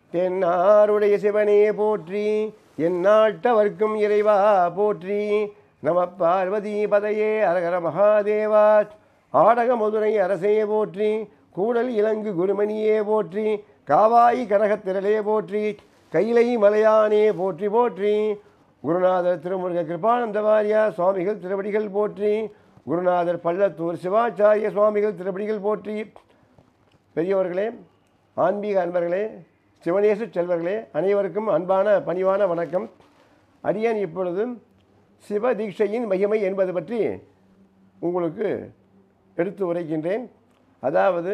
தென்னாருடைய சிவனே போற்றி எந்நாட்டவர்க்கும் இறைவா போற்றி நம பார்வதி பதையே அரகர மகாதேவா ஆடக மதுரை அரசே போற்றி கூடல் இலங்கு குருமணியே போற்றி காவாய் கனகத்திரளே போற்றி கைலை மலையானே போற்றி போற்றி குருநாதர் திருமுருக கிருபானந்த வாரியா சுவாமிகள் திருவடிகள் போற்றி குருநாதர் பள்ளத்தூர் சிவாச்சாரிய சுவாமிகள் திருவடிகள் போற்றி பெரியவர்களே ஆன்மீக அன்பர்களே சிவனேச செல்வர்களே அனைவருக்கும் அன்பான பணிவான வணக்கம் அடியேன் இப்பொழுது சிவ தீட்சையின் மகிமை என்பது பற்றி உங்களுக்கு எடுத்து உரைக்கின்றேன் அதாவது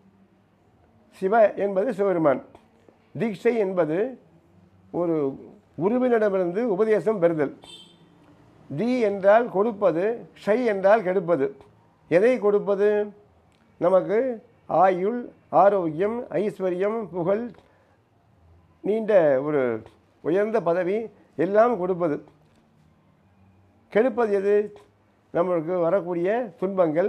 சிவ என்பது சிவபெருமான் தீட்சை என்பது ஒரு குருவினிடமிருந்து உபதேசம் பெறுதல் தி என்றால் கொடுப்பது ஷை என்றால் கெடுப்பது எதை கொடுப்பது நமக்கு ஆயுள் ஆரோக்கியம் ஐஸ்வர்யம் புகழ் நீண்ட ஒரு உயர்ந்த பதவி எல்லாம் கொடுப்பது கெடுப்பது எது நம்மளுக்கு வரக்கூடிய துன்பங்கள்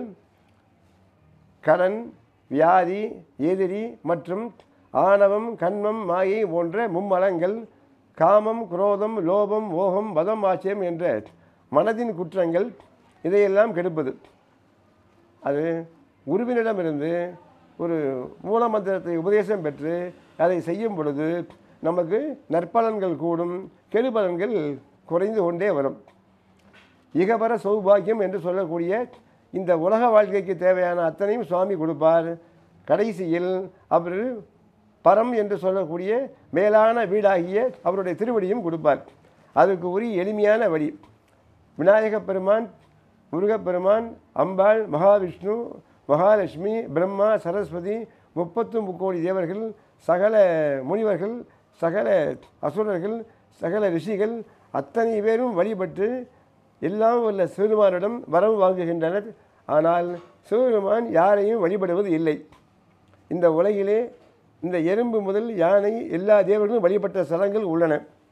கடன் வியாதி எதிரி மற்றும் ஆணவம் கண்மம் மாயை போன்ற மும்மலங்கள் காமம் குரோதம் லோபம் மோகம் மதம் ஆச்சரியம் என்ற மனதின் குற்றங்கள் இதையெல்லாம் கெடுப்பது அது குருவினிடமிருந்து ஒரு மூலமந்திரத்தை உபதேசம் பெற்று அதை செய்யும் பொழுது நமக்கு நற்பலன்கள் கூடும் கெடுபலன்கள் குறைந்து கொண்டே வரும் இகபர சௌபாகியம் என்று சொல்லக்கூடிய இந்த உலக வாழ்க்கைக்கு தேவையான அத்தனையும் சுவாமி கொடுப்பார் கடைசியில் அவர் பரம் என்று சொல்லக்கூடிய மேலான வீடாகிய அவருடைய திருவடியும் கொடுப்பார் அதுக்கு உரிய எளிமையான வழி விநாயகப் பெருமான் முருகப்பெருமான் அம்பாள் மகாவிஷ்ணு மகாலட்சுமி பிரம்மா சரஸ்வதி முப்பத்து முக்கோடி தேவர்கள் சகல முனிவர்கள் சகல அசுரர்கள் சகல ரிஷிகள் அத்தனை பேரும் வழிபட்டு எல்லாம் உள்ள சிவபெருமானிடம் வரவு வாங்குகின்றனர் ஆனால் சிவபெருமான் யாரையும் வழிபடுவது இல்லை இந்த உலகிலே இந்த எறும்பு முதல் யானை எல்லா தேவர்களும் வழிபட்ட ஸ்தலங்கள் உள்ளன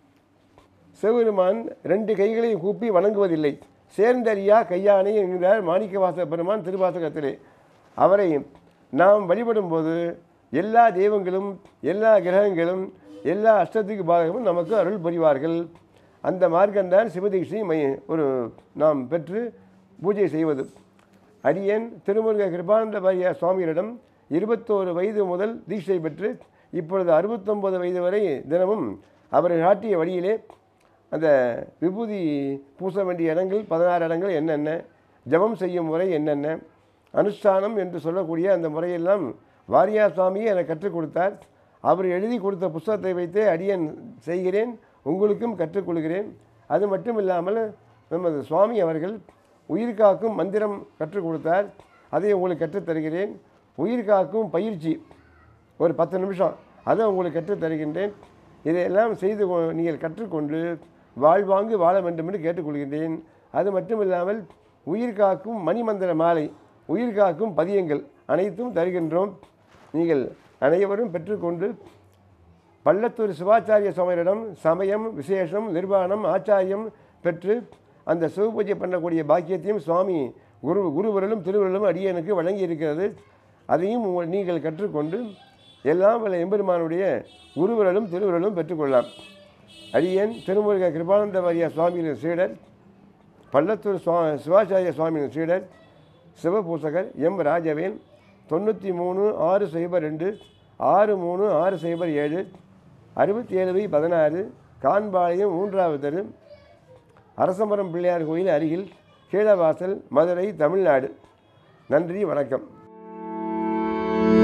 சிவபெருமான் ரெண்டு கைகளையும் கூப்பி வணங்குவதில்லை சேர்ந்தறியா கையானை என்கிறார் மாணிக்கவாச பெருமான் திருவாசகத்திலே அவரை நாம் வழிபடும்போது எல்லா தெய்வங்களும் எல்லா கிரகங்களும் எல்லா அஷ்டத்துக்கு பாதகமும் நமக்கு அருள் புரிவார்கள் அந்த மார்க்கம்தான் சிவதீட்சை மை ஒரு நாம் பெற்று பூஜை செய்வது அடியன் திருமுருக கிருபானந்த பாரியா சுவாமிகளிடம் இருபத்தோரு வயது முதல் தீட்சை பெற்று இப்பொழுது அறுபத்தொம்பது வயது வரை தினமும் அவர் காட்டிய வழியிலே அந்த விபூதி பூச வேண்டிய இடங்கள் பதினாறு இடங்கள் என்னென்ன ஜபம் செய்யும் முறை என்னென்ன அனுஷ்டானம் என்று சொல்லக்கூடிய அந்த முறையெல்லாம் வாரியார் சுவாமியே எனக்கு கற்றுக் கொடுத்தார் அவர் எழுதி கொடுத்த புஸ்தகத்தை வைத்தே அடியன் செய்கிறேன் உங்களுக்கும் கற்றுக்கொள்கிறேன் அது மட்டும் இல்லாமல் நமது சுவாமி அவர்கள் உயிர் காக்கும் மந்திரம் கற்றுக் கொடுத்தார் அதை உங்களுக்கு கற்றுத் தருகிறேன் உயிர் காக்கும் பயிற்சி ஒரு பத்து நிமிஷம் அதை உங்களுக்கு கற்றுத் தருகின்றேன் இதையெல்லாம் செய்து கொ- நீங்கள் கற்றுக்கொண்டு வாழ்வாங்கு வாழ வேண்டும் என்று கேட்டுக்கொள்கின்றேன் அது மட்டும் இல்லாமல் உயிர் காக்கும் மணிமந்திர மாலை உயிர் காக்கும் பதியங்கள் அனைத்தும் தருகின்றோம் நீங்கள் அனைவரும் பெற்றுக்கொண்டு பள்ளத்தூர் சிவாச்சாரிய சுவாமியிடம் சமயம் விசேஷம் நிர்வாணம் ஆச்சாரியம் பெற்று அந்த சிவபூஜை பண்ணக்கூடிய பாக்கியத்தையும் சுவாமி குரு குருவர்களும் திருவர்களும் அடியனுக்கு வழங்கி இருக்கிறது அதையும் உங்கள் நீங்கள் கற்றுக்கொண்டு எல்லாம் வல்ல எம்பெருமானுடைய குருவர்களும் திருவர்களும் பெற்றுக்கொள்ளலாம் அடியன் திருமுருக கிருபானந்த வாரியா சுவாமியின் சீடர் பள்ளத்தூர் சுவா சிவாச்சாரிய சுவாமியின் சீடர் சிவபூசகர் எம் ராஜவேல் தொண்ணூற்றி மூணு ஆறு சைபர் ரெண்டு ஆறு மூணு ஆறு சைபர் ஏழு அறுபத்தி ஏழு பை பதினாறு காண்பாளையம் மூன்றாவது தெரு அரசமரம் பிள்ளையார் கோயில் அருகில் கீழவாசல் மதுரை தமிழ்நாடு நன்றி வணக்கம்